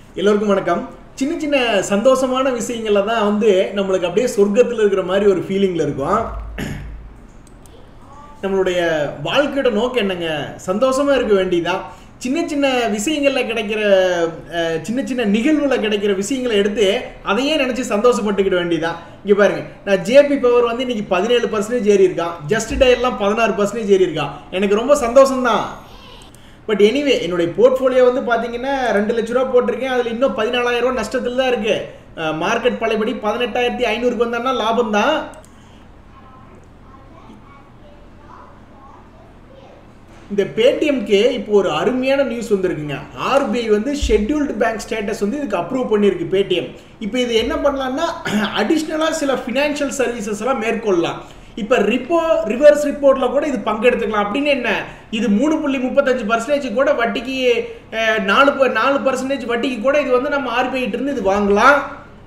எல்லோருக்கும் வணக்கம் சின்ன சின்ன சந்தோஷமான விஷயங்கள்ல தான் வந்து நம்மளுக்கு அப்படியே சொர்க்கத்தில் இருக்கிற மாதிரி ஒரு ஃபீலிங்கில் இருக்கும் நம்மளுடைய வாழ்க்கையோட நோக்கம் என்னங்க சந்தோஷமா இருக்க வேண்டியதான் சின்ன சின்ன விஷயங்கள்ல கிடைக்கிற அஹ், சின்ன சின்ன நிகழ்வுல கிடைக்கிற விஷயங்களை எடுத்து அதையே நினைச்சு சந்தோஷப்பட்டுக்கிட வேண்டியதான் இங்க பாருங்க நான் ஜேபி பவர் வந்து இன்னைக்கு பதினேழு பர்சன்டேஜ் ஏறி இருக்கான் ஜஸ்ட் டயர்லாம் பதினாறு பர்சன்டேஜ் ஏறி இருக்கான் எனக்கு ரொம்ப சந்தோஷம் தான் பட் எனிவே என்னுடைய போர்ட்ஃபோலியோ வந்து பார்த்தீங்கன்னா ரெண்டு லட்ச ரூபா போட்டிருக்கேன் அதில் இன்னும் பதினாலாயிரம் ரூபா நஷ்டத்தில் தான் இருக்கு மார்க்கெட் பழையபடி பதினெட்டாயிரத்தி ஐநூறுக்கு வந்தோம்னா லாபம் தான் இந்த பேடிஎம்க்கு இப்போ ஒரு அருமையான நியூஸ் வந்திருக்குங்க ஆர்பிஐ வந்து ஷெட்யூல்டு பேங்க் ஸ்டேட்டஸ் வந்து இதுக்கு அப்ரூவ் பண்ணியிருக்கு பேடிஎம் இப்போ இது என்ன பண்ணலாம்னா அடிஷ்னலாக சில ஃபினான்ஷியல் சர்வீசஸ் எல்லாம் மேற்கொள்ளலாம் இப்போ ரிப்போ ரிவர்ஸ் ரிப்போர்ட்டில் கூட இது பங்கெடுத்துக்கலாம் அப்படின்னு என்ன இது மூணு புள்ளி முப்பத்தஞ்சு பர்சன்டேஜ் கூட வட்டிக்கு அஹ், நாலு ப- நாலு பர்சன்டேஜ் வட்டிக்கு கூட இது வந்து நம்ம RBI ட்ட இருந்து இது வாங்கலாம்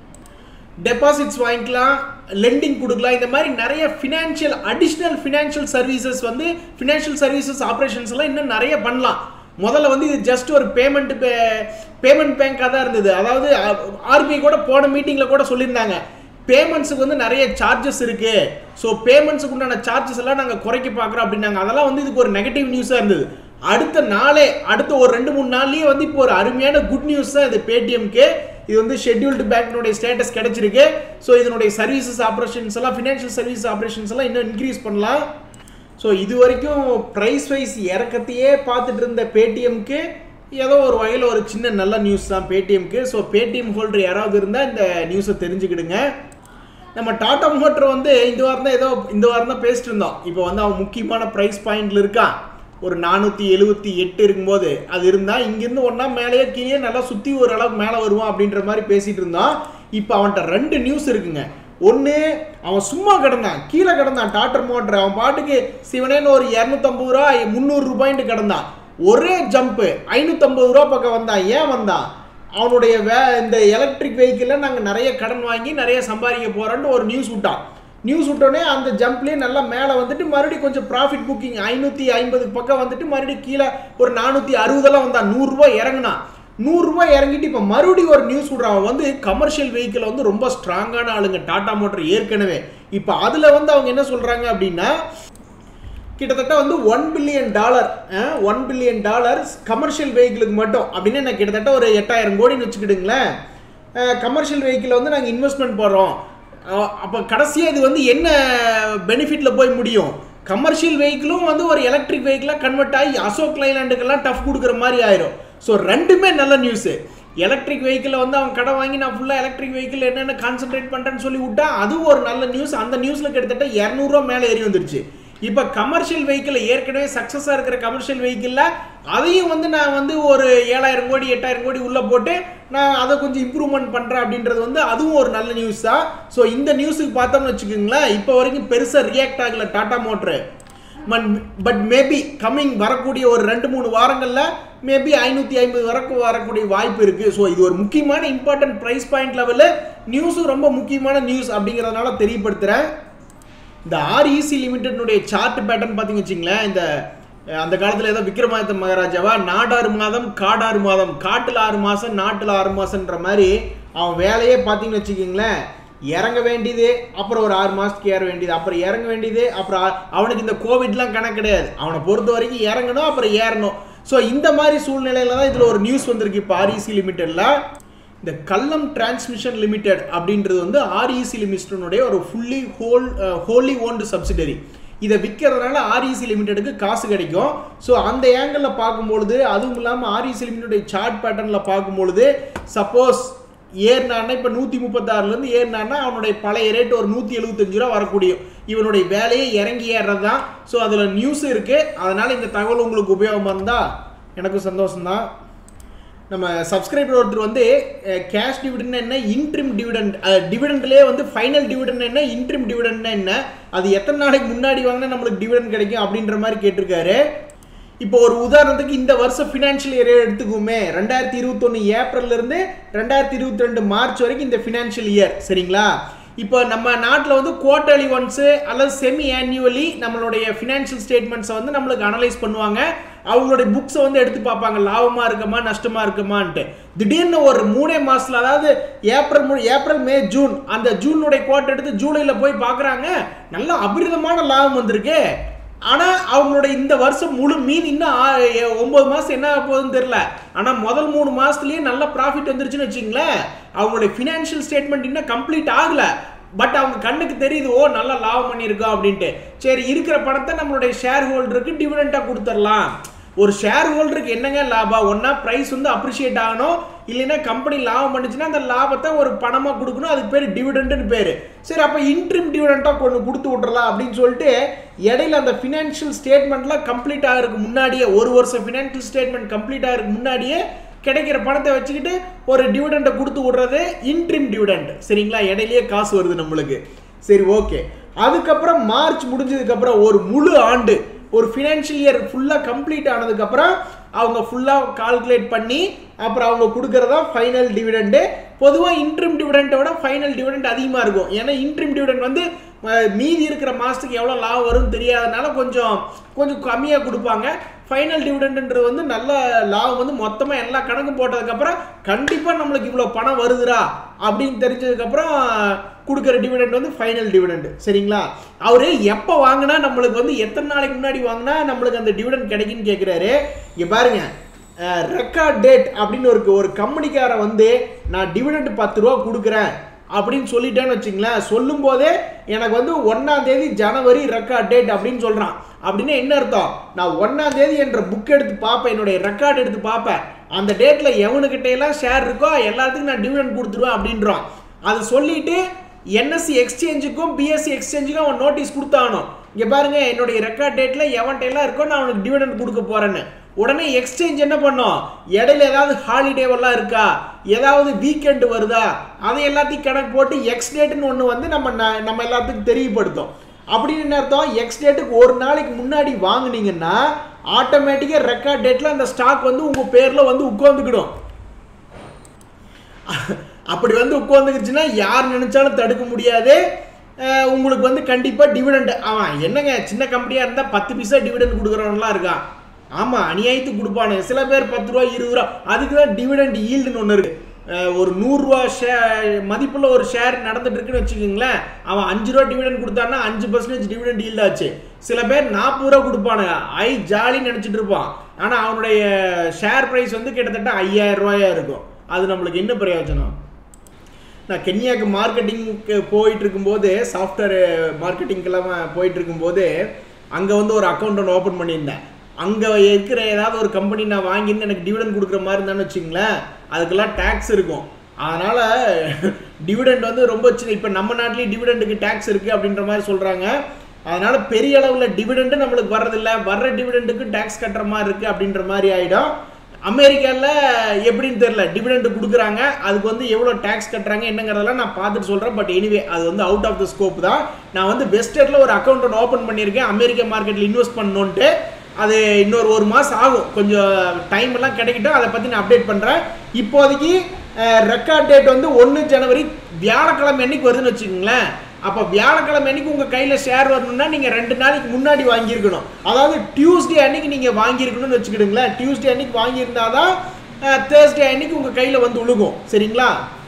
டெபாசிட்ஸ் வாங்கிக்கலாம் லெண்டிங் கொடுக்கலாம் இந்த மாதிரி நிறைய ஃபினான்ஷியல் அடிஷ்னல் ஃபினான்ஷியல் சர்வீசஸ் வந்து ஃபினான்ஷியல் சர்வீசஸ் ஆப்ரேஷன்ஸ் எல்லாம் இன்னும் நிறைய பண்ணலாம் முதல்ல வந்து இது ஜஸ்ட் ஒரு பேமெண்ட் பேமெண்ட் பேங்காக தான் இருந்தது அதாவது ஆர்பிஐ கூட போன மீட்டிங்கில் கூட சொல்லியிருந்தாங்க பேமெண்ட்ஸுக்கு வந்து நிறைய சார்ஜஸ் இருக்கு ஸோ பேமெண்ட்ஸுக்கு உண்டான சார்ஜஸ் எல்லாம் நாங்கள் குறைக்க பார்க்குறோம் அப்படின்னாங்க அதெல்லாம் வந்து இதுக்கு ஒரு நெகட்டிவ் நியூஸாக இருந்தது அடுத்த நாளே அடுத்த ஒரு ரெண்டு மூணு நாள்லயே வந்து இப்போ ஒரு அருமையான குட் நியூஸ் தான் இது பேடிஎம்க்கு இது வந்து ஷெட்யூல்டு பேங்க்னுடைய ஸ்டேட்டஸ் கிடைச்சிருக்கு ஸோ இதனுடைய சர்வீசஸ் ஆப்ரேஷன்ஸ் எல்லாம் ஃபினான்ஷியல் சர்வீஸ் ஆப்ரேஷன்ஸ் எல்லாம் இன்னும் இன்க்ரீஸ் பண்ணலாம் ஸோ இது வரைக்கும் ப்ரைஸ் வைஸ் இறக்கத்தையே பார்த்துட்டு இருந்த பேடிஎம்க்கு ஏதோ ஒரு வகையில் ஒரு சின்ன நல்ல நியூஸ் தான் பேடிஎம்க்கு ஸோ பேடிஎம் ஹோல்டர் யாராவது இருந்தால் இந்த நியூஸை தெரிஞ்சுக்கிடுங்க நம்ம டாடா மோட்டர் வந்து இந்த வாரம் தான் ஏதோ இந்த வாரம் தான் பேசிட்டு இருந்தோம் இப்போ வந்து அவன் முக்கியமான ப்ரைஸ் பாயிண்ட்ல இருக்கான் ஒரு நானூற்றி எழுபத்தி எட்டு இருக்கும்போது அது இருந்தால் இங்கேருந்து ஒன்றா மேலேயே கீழே நல்லா சுற்றி ஓரளவுக்கு மேலே வருவான் அப்படின்ற மாதிரி பேசிட்டு இருந்தான் இப்போ அவன்கிட்ட ரெண்டு நியூஸ் இருக்குங்க ஒன்று அவன் சும்மா கிடந்தான் கீழே கிடந்தான் டாட்டர் மோட்டர் அவன் பாட்டுக்கு சிவனேன்னு ஒரு இரநூத்தம்பது ரூபா முந்நூறு ரூபாய்ன்ட்டு கிடந்தான் ஒரே ஜம்ப்பு ஐநூற்றம்பது ரூபா பக்கம் வந்தான் ஏன் வந்தான் அவனுடைய வே இந்த எலக்ட்ரிக் வெஹிக்கிளில் நாங்கள் நிறைய கடன் வாங்கி நிறைய சம்பாதிக்க போகிறோன்ட்டு ஒரு நியூஸ் விட்டான் நியூஸ் விட்டோடனே அந்த ஜம்ப்லேயே நல்லா மேலே வந்துட்டு மறுபடியும் கொஞ்சம் ப்ராஃபிட் புக்கிங் ஐநூற்றி ஐம்பது பக்கம் வந்துட்டு மறுபடியும் கீழே ஒரு நானூற்றி அறுபதெல்லாம் வந்தான் நூறுரூவா இறங்குனான் நூறுரூவா இறங்கிட்டு இப்போ மறுபடியும் ஒரு நியூஸ் விட்றான் அவன் வந்து கமர்ஷியல் வெஹிக்கிள் வந்து ரொம்ப ஸ்ட்ராங்கான ஆளுங்க டாடா மோட்டர் ஏற்கனவே இப்போ அதில் வந்து அவங்க என்ன சொல்கிறாங்க அப்படின்னா கிட்டத்தட்ட வந்து one billion dollar one billion dollar commercial வெஹிக்கிளுக்கு மட்டும் அப்படின்னு என்ன கிட்டத்தட்ட ஒரு எட்டாயிரம் கோடின்னு வச்சுக்கிடுங்களேன் கமர்ஷியல் வெஹிக்கிள் வந்து நாங்கள் இன்வெஸ்ட்மெண்ட் போடுறோம் அப்போ கடைசியாக இது வந்து என்ன பெனிஃபிட்டில் போய் முடியும் கமர்ஷியல் வெஹிக்கிளும் வந்து ஒரு எலக்ட்ரிக் வெஹிக்கிளாக கன்வெர்ட் ஆகி அசோக் லைலாண்டுக்கெல்லாம் டஃப் கொடுக்குற மாதிரி ஆயிரும் ஸோ ரெண்டுமே நல்ல நியூஸு எலக்ட்ரிக் வெஹிக்கிளை வந்து அவன் கடை வாங்கி நான் ஃபுல்லாக எலக்ட்ரிக் வெஹிக்கிள் என்னென்ன கான்சென்ட்ரேட் பண்ணுறேன்னு சொல்லி விட்டா அதுவும் ஒரு நல்ல நியூஸ் அந்த நியூஸில் கிட்டத்தட்ட இரநூறுவா மேலே ஏறி வந்துருச்சு இப்போ கமர்ஷியல் வெஹிக்கிள் ஏற்கனவே சக்ஸஸாக இருக்கிற கமர்ஷியல் வெஹிக்கிளில் அதையும் வந்து நான் வந்து ஒரு ஏழாயிரம் கோடி எட்டாயிரம் கோடி உள்ளே போட்டு நான் அதை கொஞ்சம் இம்ப்ரூவ்மெண்ட் பண்ணுறேன் அப்படின்றது வந்து அதுவும் ஒரு நல்ல நியூஸ் தான் ஸோ இந்த நியூஸுக்கு பார்த்தோம்னு வச்சுக்கோங்களேன் இப்போ வரைக்கும் பெருசாக ரியாக்ட் ஆகல Tata motor but maybe coming வரக்கூடிய ஒரு ரெண்டு மூணு வாரங்களில் மேபி ஐநூற்றி ஐம்பது வரைக்கும் வரக்கூடிய வாய்ப்பு இருக்குது ஸோ இது ஒரு முக்கியமான இம்பார்ட்டன்ட் ப்ரைஸ் பாயிண்ட் லெவலில் நியூஸும் ரொம்ப முக்கியமான நியூஸ் அப்படிங்கிறதுனால தெரியப்படுத்துகிறேன் இந்த ஆர்இசி லிமிடெட்னுடைய சார்ட் பேட்டர்ன் பார்த்தீங்க வச்சிங்களேன் இந்த அஹ், அந்த காலத்தில் ஏதோ விக்ரமாதித்த மகாராஜாவா நாடாறு மாதம் காடாறு மாதம் காட்டில் ஆறு மாதம் நாட்டில் ஆறு மாதம்ன்ற மாதிரி அவன் வேலையே பார்த்தீங்கன்னு வச்சுக்கிங்களேன் இறங்க வேண்டியது அப்புறம் ஒரு ஆறு மாதத்துக்கு ஏற வேண்டியது அப்புறம் இறங்க வேண்டியது அப்புறம் ஆ- அவனுக்கு இந்த கோவிட்லாம் கணக்கு கிடையாது அவனை பொறுத்த வரைக்கும் இறங்கணும் அப்புறம் ஏறணும் ஸோ இந்த மாதிரி சூழ்நிலையில தான் இதில் ஒரு நியூஸ் வந்திருக்கு இப்போ ஆர்இசி லிமிட்டெடில் இந்த கல்லம் டிரான்ஸ்மிஷன் லிமிடெட் அப்படின்றது வந்து ஆர்இசி லிமிடெட்னுடைய ஒரு fully whole wholly owned subsidiary இதை விற்கிறதுனால ஆர்இசி லிமிடெடுக்கு காசு கிடைக்கும் ஸோ அந்த ஏங்கிளில் பார்க்கும்பொழுது அதுவும் இல்லாமல் ஆர்இசி லிமிடெட் சார்ட் பேட்டர்னில் பார்க்கும்பொழுது சப்போஸ் ஏறினான்னா இப்போ நூற்றி முப்பத்தாறுலேருந்து ஏறினான்னா அவனுடைய பழைய ரேட் ஒரு நூற்றி எழுபத்தஞ்சு ரூபா வரக்கூடிய இவனுடைய வேலையே இறங்கி ஏறுறது தான் ஸோ அதில் நியூஸ் இருக்குது அதனால் இந்த தகவல் உங்களுக்கு உபயோகமாக இருந்தால் எனக்கும் சந்தோஷம்தான் நம்ம சப்ஸ்கிரைபர் ஒருத்தர் வந்து கேஷ் டிவிடெண்ட் என்ன இன்ட்ரிம் டிவிடெண்ட் டிவிடெண்ட்லேயே வந்து ஃபைனல் டிவிடெண்ட் என்ன இன்ட்ரிம் டிவிடெண்ட்னா என்ன அது எத்தனை நாளைக்கு முன்னாடி வாங்கினா நம்மளுக்கு டிவிடெண்ட் கிடைக்கும் அப்படின்ற மாதிரி கேட்டிருக்காரு இப்போ ஒரு உதாரணத்துக்கு இந்த வருஷம் ஃபினான்ஷியல் இயர் எடுத்துக்குமே ரெண்டாயிரத்தி இருபத்தொன்று ஏப்ரல்லேருந்து ரெண்டாயிரத்தி இருபத்தி ரெண்டு மார்ச் வரைக்கும் இந்த ஃபினான்ஷியல் இயர் சரிங்களா இப்போ நம்ம நாட்டில் வந்து குவார்டர்லி ஒன்ஸு அல்லது செமி ஆனுவலி நம்மளுடைய ஃபினான்ஷியல் ஸ்டேட்மெண்ட்ஸை வந்து நம்மளுக்கு அனலைஸ் பண்ணுவாங்க அவங்களுடைய புக்ஸை வந்து எடுத்து பார்ப்பாங்க லாபமா இருக்குமா நஷ்டமா இருக்குமான்ட்டு திடீர்னு ஒரு மூணே மாசத்துல அதாவது ஏப்ரல் மு- ஏப்ரல் மே ஜூன் அந்த ஜூனுடைய குவார்டர் எடுத்து ஜூலைல போய் பார்க்கறாங்க நல்ல அபரிதமான லாபம் வந்திருக்கு ஆனா அவங்களோட இந்த வருஷம் முழு மீன் இன்னும் ஆ- எ- ஒன்பது மாசம் என்ன ஆக போகுதுன்னு தெரியல ஆனா முதல் மூணு மாசத்துலயே நல்ல ப்ராஃபிட் வந்துருச்சுன்னு வச்சுங்களேன் அவங்களுடைய ஃபினான்ஷியல் ஸ்டேட்மெண்ட் இன்னும் கம்ப்ளீட் ஆகல பட் அவங்க கண்ணுக்கு தெரியுது ஓ நல்ல லாபம் பண்ணியிருக்கோம் அப்படின்ட்டு சரி இருக்கிற பணத்தை நம்மளுடைய ஷேர் ஹோல்டருக்கு டிவிடெண்டாக கொடுத்துடலாம் ஒரு ஷேர் ஹோல்டருக்கு என்னங்க லாபம் ஒன்றா ப்ரைஸ் வந்து அப்ரிஷியேட் ஆகணும் இல்லைன்னா கம்பெனி லாபம் பண்ணுச்சுன்னா அந்த லாபத்தை ஒரு பணமாக கொடுக்கணும் அதுக்கு பேர் டிவிடெண்டுன்னு பேர் சரி அப்போ இன்ட்ரிம் டிவிடெண்டாக கொண்டு கொடுத்து விட்றலாம் அப்படின்னு சொல்லிட்டு இடையில அந்த ஃபினான்ஷியல் ஸ்டேட்மெண்ட்லாம் கம்ப்ளீட் ஆகிறதுக்கு முன்னாடியே ஒரு வருஷம் ஃபினான்ஷியல் ஸ்டேட்மெண்ட் கம்ப்ளீட் ஆகிறதுக்கு முன்னாடியே கிடைக்கிற பணத்தை வச்சுக்கிட்டு ஒரு டிவிடெண்டை கொடுத்து விடுறது இன்ட்ரிம் டிவிடெண்ட் சரிங்களா இடையிலேயே காசு வருது நம்மளுக்கு சரி ஓகே அதுக்கப்புறம் மார்ச் முடிஞ்சதுக்கப்புறம் ஒரு முழு ஆண்டு ஒரு ஃபினான்ஷியல் இயர் ஃபுல்லாக கம்ப்ளீட் ஆனதுக்கப்புறம் அவங்க ஃபுல்லாக கால்குலேட் பண்ணி அப்புறம் அவங்க கொடுக்குறதா ஃபைனல் டிவிடெண்டு பொதுவாக இன்ட்ரிம் டிவிடெண்ட்டை விட ஃபைனல் டிவிடெண்ட் அதிகமாக இருக்கும் ஏன்னா இன்ட்ரிம் டிவிடெண்ட் வந்து அஹ், மீதி இருக்கிற மாதத்துக்கு எவ்வளோ லாபம் வரும்னு தெரியாதனால கொஞ்சம் கொஞ்சம் கம்மியாக கொடுப்பாங்க ஃபைனல் டிவிடெண்டுன்றது வந்து நல்ல லாபம் வந்து மொத்தமாக எல்லா கணக்கும் போட்டதுக்கப்புறம் கண்டிப்பாக நம்மளுக்கு இவ்வளோ பணம் வருதுடா அப்படின்னு தெரிஞ்சதுக்கப்புறம் கொடுக்குற டிவிடெண்ட் வந்து ஃபைனல் டிவிடெண்ட் சரிங்களா அவரு எப்போ வாங்கினா நம்மளுக்கு வந்து எத்தனை நாளைக்கு முன்னாடி வாங்கினா நம்மளுக்கு அந்த டிவிடெண்ட் கிடைக்குன்னு கேட்குறாரு இங்கே பாருங்க ரெக்கார்ட் டேட் அப்படின்னு ஒரு ஒரு கம்பெனிக்கார வந்து நான் டிவிடெண்ட் பத்து ரூபா கொடுக்குறேன் அப்படின்னு சொல்லிட்டேன்னு வச்சுங்களேன் சொல்லும் போதே எனக்கு வந்து ஒன்னாம் தேதி ஜனவரி ரெக்கார்ட் டேட் அப்படின்னு சொல்றான் அப்படின்னா என்ன அர்த்தம் நான் ஒன்னாம் தேதி என்ற புக் எடுத்து பார்ப்பேன் என்னுடைய ரெக்கார்ட் எடுத்து பார்ப்பேன் அந்த டேட்ல எவனுக்கிட்ட எல்லாம் ஷேர் இருக்கோ எல்லாத்துக்கும் நான் டிவிடெண்ட் கொடுத்துருவேன் அப்படின்றான் அதை சொல்லிட்டு என்எஸ்சி எக்ஸ்சேஞ்சுக்கும் பிஎஸ்சி எக்ஸ்சேஞ்சுக்கும் அவன் நோட்டீஸ் கொடுத்தாகணும் இங்க பாருங்க என்னுடைய ரெக்கார்ட் டேட்ல எவன்கிட்ட எல்லாம் இருக்கோ நான் அவனுக்கு டிவிடெண்ட் கொடுக்க போறேன்னு உடனே எக்ஸ்சேஞ்ச் என்ன பண்ணும் இடையில ஏதாவது ஹாலிடேவெல்லாம் இருக்கா ஏதாவது வீக்கெண்ட் வருதா அதை எல்லாத்தையும் கணக்கு போட்டு எக்ஸ் டேட்னு ஒன்று வந்து நம்ம ந- நம்ம எல்லாத்துக்கும் தெரியப்படுத்தும் அப்படின்னு என்ன அர்த்தம் எக்ஸ் டேட்டுக்கு ஒரு நாளைக்கு முன்னாடி வாங்குனீங்கன்னா ஆட்டோமேட்டிக்காக ரெக்கார்ட் டேட்டில் அந்த ஸ்டாக் வந்து உங்கள் பேரில் வந்து உட்காந்துக்கிடும் அப்படி வந்து உட்காந்துக்கிச்சுன்னா யார் நினைச்சாலும் தடுக்க முடியாது அஹ் உங்களுக்கு வந்து கண்டிப்பாக டிவிடெண்ட் அவன் என்னங்க சின்ன கம்பெனியாக இருந்தால் பத்து பைசா டிவிடெண்ட் கொடுக்குறவன்லாம் இருக்கான் ஆமாம் அநியாயத்துக்கு கொடுப்பானு சில பேர் பத்து ரூபா இருபது ரூபா அதுக்கு தான் டிவிடெண்ட் ஈல்டுன்னு ஒன்று இருக்கு அஹ் ஒரு நூறுரூவா ஷே மதிப்புள்ள ஒரு ஷேர் நடந்துட்டு இருக்குன்னு வச்சுக்கோங்களேன் அவன் அஞ்சு ரூபா டிவிடெண்ட் கொடுத்தான்னா அஞ்சு பர்சன்டேஜ் டிவிடெண்ட் ஈல்டு ஆச்சு சில பேர் நாற்பது ரூபா கொடுப்பானுங்க ஐ ஜாலின்னு நினச்சிட்டு இருப்பான் ஆனால் அவனுடைய ஷேர் ப்ரைஸ் வந்து கிட்டத்தட்ட ஐயாயிரம் ரூபாயா இருக்கும் அது நம்மளுக்கு என்ன பிரயோஜனம் நான் கென்யாக்கு மார்க்கெட்டிங்க்கு போயிட்டு இருக்கும்போது சாஃப்ட்வேர் மார்க்கெட்டிங்க்கெல்லாம் போயிட்டு இருக்கும்போது அங்கே வந்து ஒரு அக்கௌண்ட் ஒன்று ஓப்பன் பண்ணியிருந்தேன் அங்கே இருக்கிற ஏதாவது ஒரு கம்பெனி நான் வாங்கிருந்து எனக்கு டிவிடெண்ட் கொடுக்குற மாதிரி இருந்தான்னு வச்சுங்களேன் அதுக்கெல்லாம் டேக்ஸ் இருக்கும் அதனால் டிவிடெண்ட் வந்து ரொம்ப சின்ன இப்போ நம்ம நாட்டிலேயே டிவிடெண்டுக்கு டேக்ஸ் இருக்குது அப்படின்ற மாதிரி சொல்கிறாங்க அதனால் பெரிய அளவில் டிவிடெண்டு நம்மளுக்கு வர்றதில்ல வர்ற டிவிடெண்டுக்கு டேக்ஸ் கட்டுற மாதிரி இருக்குது அப்படின்ற மாதிரி ஆகிடும் அமெரிக்காவில் எப்படின்னு தெரில டிவிடெண்ட் கொடுக்குறாங்க அதுக்கு வந்து எவ்வளோ டேக்ஸ் கட்டுறாங்க என்னங்கிறதெல்லாம் நான் பார்த்துட்டு சொல்கிறேன் பட் எனிவே அது வந்து அவுட் ஆஃப் த ஸ்கோப் தான் நான் வந்து வெஸ்டர்னில் ஒரு அக்கௌண்ட் ஒன்று ஓப்பன் பண்ணியிருக்கேன் அமெரிக்க மார்க்கெட்டில் இன்வெஸ்ட் பண்ணணுன்ட்டு அது இன்னொரு ஒரு மாதம் ஆகும் கொஞ்சம் டைம் எல்லாம் கிடைக்கட்டும் அதை பற்றி நான் அப்டேட் பண்ணுறேன் இப்போதைக்கு ரெக்கார்ட் டேட் வந்து ஒன்று ஜனவரி வியாழக்கிழமை அன்னைக்கு வருதுன்னு வச்சுக்கோங்களேன் அப்போ வியாழக்கிழமை அன்னைக்கு உங்கள் கையில் ஷேர் வரணும்னா நீங்கள் ரெண்டு நாளைக்கு முன்னாடி வாங்கியிருக்கணும் அதாவது டியூஸ்டே அன்னைக்கு நீங்கள் வாங்கியிருக்கணும்னு வச்சுக்கிடுங்களேன் டியூஸ்டே அன்னைக்கு வாங்கியிருந்தா தான் தேர்ஸ்டே அன்னைக்கு உங்கள் கையில் வந்து உழுகும் சரிங்களா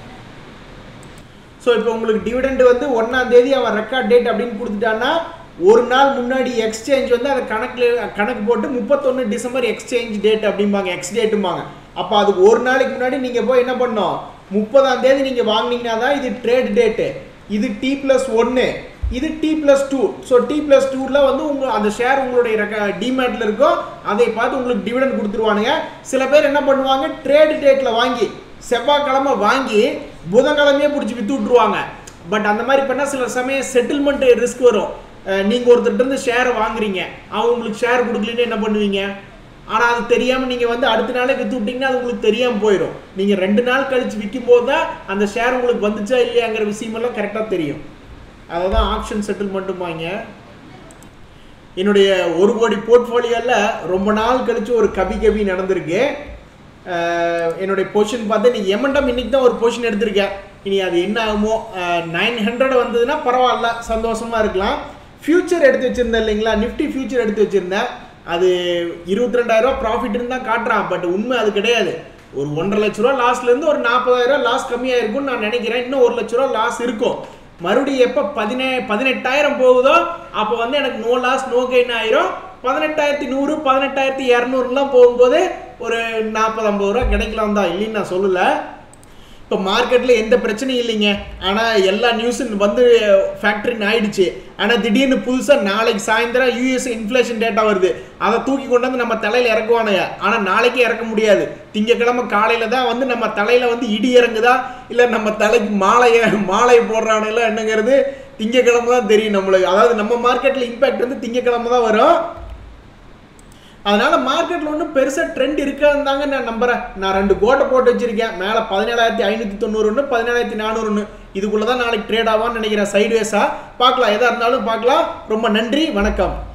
ஸோ இப்போ உங்களுக்கு டிவிடெண்ட் வந்து ஒன்றாம் தேதி அவன் ரெக்கார்ட் டேட் அப்படின்னு கொடுத்துட்டான்னா ஒரு நாள் முன்னாடி எக்ஸ்சேஞ்ச் வந்து அதை கணக்கில் கணக்கு போட்டு முப்பத்தொன்று டிசம்பர் எக்ஸ்சேஞ்ச் டேட் அப்படிம்பாங்க எக்ஸ் டேட்டும்பாங்க அப்போ அதுக்கு ஒரு நாளைக்கு முன்னாடி நீங்கள் போய் என்ன பண்ணணும் முப்பதாம் தேதி நீங்கள் வாங்கினீங்கன்னா தான் இது ட்ரேட் டேட்டு இது டி ப்ளஸ் ஒன்று இது T plus two so T plus டூவில் வந்து உங்கள் அந்த ஷேர் உங்களுடைய ரெக்க டிமேட்டில் இருக்கோ அதை பார்த்து உங்களுக்கு டிவிடெண்ட் கொடுத்துருவானுங்க சில பேர் என்ன பண்ணுவாங்க ட்ரேட் டேட்டில் வாங்கி செவ்வாய்க்கிழமை வாங்கி புதன்கிழமையே பிடிச்சி வித்து விட்ருவாங்க பட் அந்த மாதிரி பண்ணால் சில சமயம் செட்டில்மெண்ட் ரிஸ்க் வரும் அஹ் நீங்க ஒருத்தர்ட்ட இருந்து ஷேரை வாங்குறீங்க அவங்க உங்களுக்கு ஷேர் கொடுக்கலன்னு என்ன பண்ணுவீங்க ஆனால் அது தெரியாமல் நீங்கள் வந்து அடுத்த நாளே விற்று விட்டீங்கன்னா அது உங்களுக்கு தெரியாமல் போயிடும் நீங்கள் ரெண்டு நாள் கழித்து விற்கும் போது தான் அந்த ஷேர் உங்களுக்கு வந்துச்சா இல்லையாங்கிற விஷயமெல்லாம் கரெக்டாக தெரியும் அதை தான் ஆப்ஷன் செட்டில்மெண்ட்டுமாங்க என்னுடைய ஒரு கோடி போர்ட்ஃபோலியோவில் ரொம்ப நாள் கழிச்சு ஒரு கபி கபி நடந்திருக்கு அஹ் என்னுடைய பொசிஷன் பார்த்து நீ எமண்டம் இன்னைக்கு தான் ஒரு பொசிஷன் எடுத்திருக்கேன் இனி அது என்ன ஆகுமோ நைன் ஹண்ட்ரட் வந்ததுன்னா பரவாயில்ல சந்தோஷமா இருக்கலாம் ஃபியூச்சர் எடுத்து வச்சிருந்தேன் இல்லைங்களா நிஃப்டி ஃபியூச்சர் எடுத்து வச்சிருந்தேன் அது இருபத்தி ரெண்டாயிரம் ரூபா ப்ராஃபிட் இருந்தால் காட்டுறான் பட் உண்மை அது கிடையாது ஒரு ஒன்றரை லட்ச ரூபா லாஸ்லேருந்து ஒரு நாற்பதாயிரம் ரூபா லாஸ் கம்மியாக இருக்கும்னு நான் நினைக்கிறேன் இன்னும் ஒரு லட்ச ரூபா லாஸ் இருக்கும் மறுபடியும் எப்போ பதினே பதினெட்டாயிரம் போகுதோ அப்போ வந்து எனக்கு நோ லாஸ் நோ கெயின் ஆயிரும் பதினெட்டாயிரத்தி நூறு பதினெட்டாயிரத்தி இரநூறுலாம் போகும்போது ஒரு நாற்பது ஐம்பது ரூபா கிடைக்கலாம் தான் இல்லைன்னு நான் சொல்லலை இப்போ மார்க்கெட்டில் எந்த பிரச்சனையும் இல்லைங்க ஆனால் எல்லா நியூஸும் வந்து ஃபேக்ட்ரின்னு ஆயிடுச்சு ஆனால் திடீர்னு புதுசாக நாளைக்கு சாயந்தரம் யூஎஸ் இன்ஃப்ளேஷன் டேட்டா வருது அதை தூக்கி கொண்டு வந்து நம்ம தலையில் இறக்குவானுங்க ஆனால் நாளைக்கே இறக்க முடியாது திங்கக்கிழமை காலையில் தான் வந்து நம்ம தலையில் வந்து இடி இறங்குதா இல்லை நம்ம தலைக்கு மாலையை மாலையை போடுறானுங்களா என்னங்கிறது திங்கக்கிழமை தான் தெரியும் நம்மளுக்கு அதாவது நம்ம மார்க்கெட்டில் இம்பேக்ட் வந்து திங்கக்கிழமை தான் வரும் அதனால மார்க்கெட்டில் ஒன்றும் பெருசாக ட்ரெண்ட் இருக்காதுன்னு தாங்க நான் நம்புறேன் நான் ரெண்டு கோட்டை போட்டு வச்சிருக்கேன் மேலே பதினேழாயிரத்தி ஐநூற்றி தொண்ணூறு ஒன்று பதினேழாயிரத்தி நானூறு ஒன்று இதுக்குள்ளே தான் நாளைக்கு ட்ரேட் ஆவான்னு நினைக்கிறேன் சைட்வேஸாக பார்க்கலாம் எதாக இருந்தாலும் பார்க்கலாம் ரொம்ப நன்றி வணக்கம்